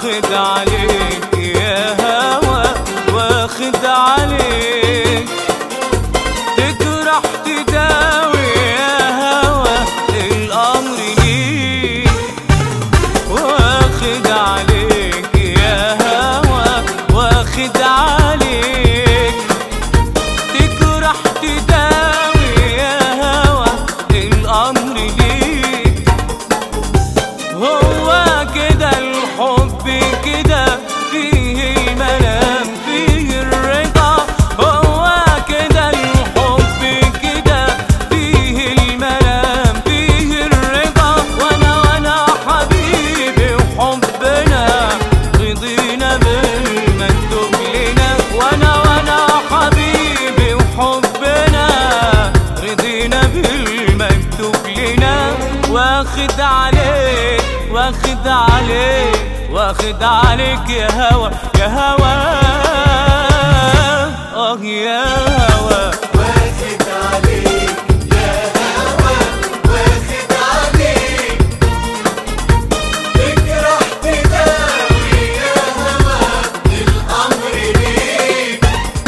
واخد عليك يا هوا واخد عليك تجرح تداوي يا هوا الامر ليك واخد عليك يا هوا واخد عليك تجرح تداوي يا هوا الامر ليك هو كده الحب كده فيه المنام فيه الرضا هو كده الحب كده فيه المنام فيه الرضا وانا وانا حبيبي وحبنا رضينا بالمكتوب لنا وانا وانا حبيبي وحبنا رضينا بالمكتوب لنا واخد عليك واخد عليك واخد عليك يا هوا يا هوا اه يا هوا واخد عليك يا هوا واخد عليك تجرح تداوي يا هوا الأمر ليك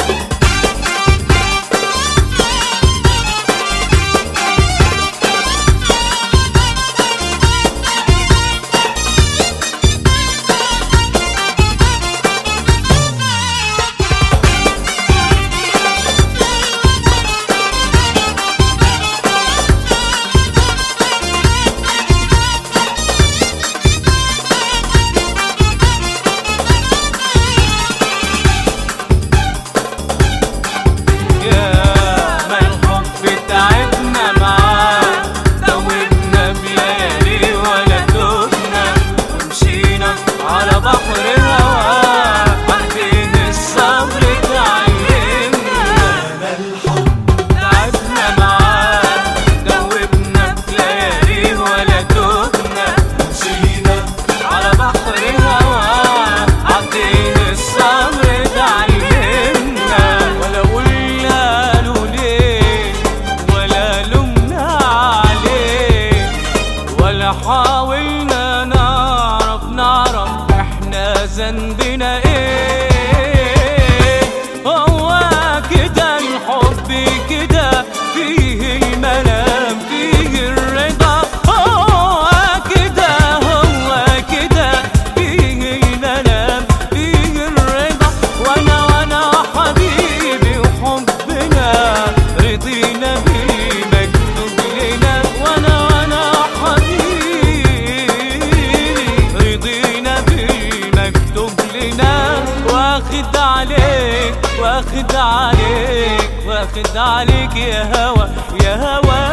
يا ما الحب تعبنا معاه دوبنا بليالي ولا تهنا ومشينا على بحر هواه عارفين الصبر تعلمنا ما الحب تعبنا معاه دوبنا بليالي ولا تهنا مشينا على بحر هواه عارفين الصبر تعلمنا ولا قلنا له ليه ولا لومنا عليه ولا حاولنا نعرف نعرف احنا ذنبنا ايه هو كده الحب كده فيه المنام فيه الرضا هو كده هو كده فيه المنام فيه الرضا وانا وانا حبيبي وحبنا رضينا بالمكتوب لنا وانا وانا حبيبي رضينا بالمكتوب لنا واخد عليك واخد عليك واخد عليك يا هوا يا هوا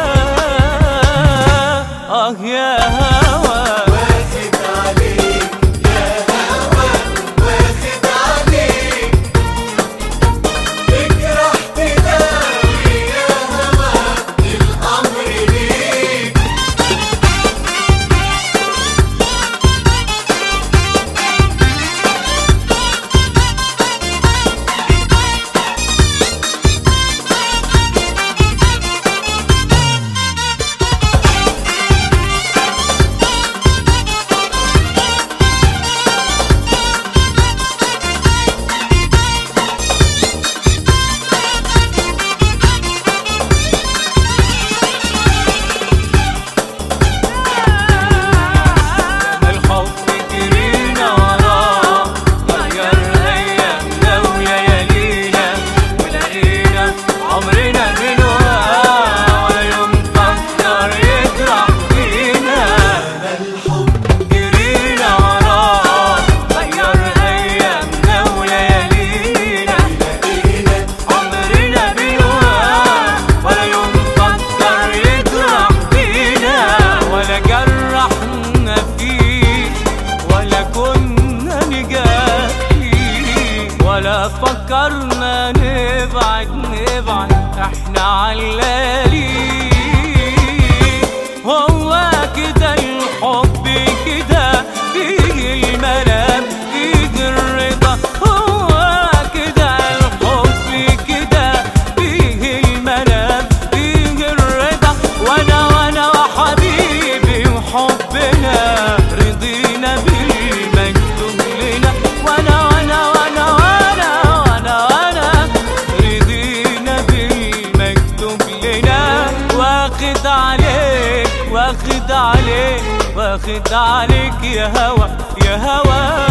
اه يا هوا واخد عليك يا هوا واخد عليك تجرح تداوي يا هوا الأمر ليك الحب جرينا وراه غير ايامنا وليالينا ولقينا عمرنا بنواه ولا يوم فكر يجرح فينا ما الحب جرينا وراه غير ايامنا وليالينا لقينا عمرنا بنواه ولا يوم فكر يجرح فينا ولا جرحنا فيه ولا كنا نجاه فيه ولا فكرنا نبعد نبعد احنا علالي هو كده الحب كده فيه المنام فيه الرضا هو كده الحب كده فيه المنام فيه الرضا وانا وانا وحبيبي وحبنا رضينا بالمكتوب واخد عليك واخد عليك يا هوى يا هوى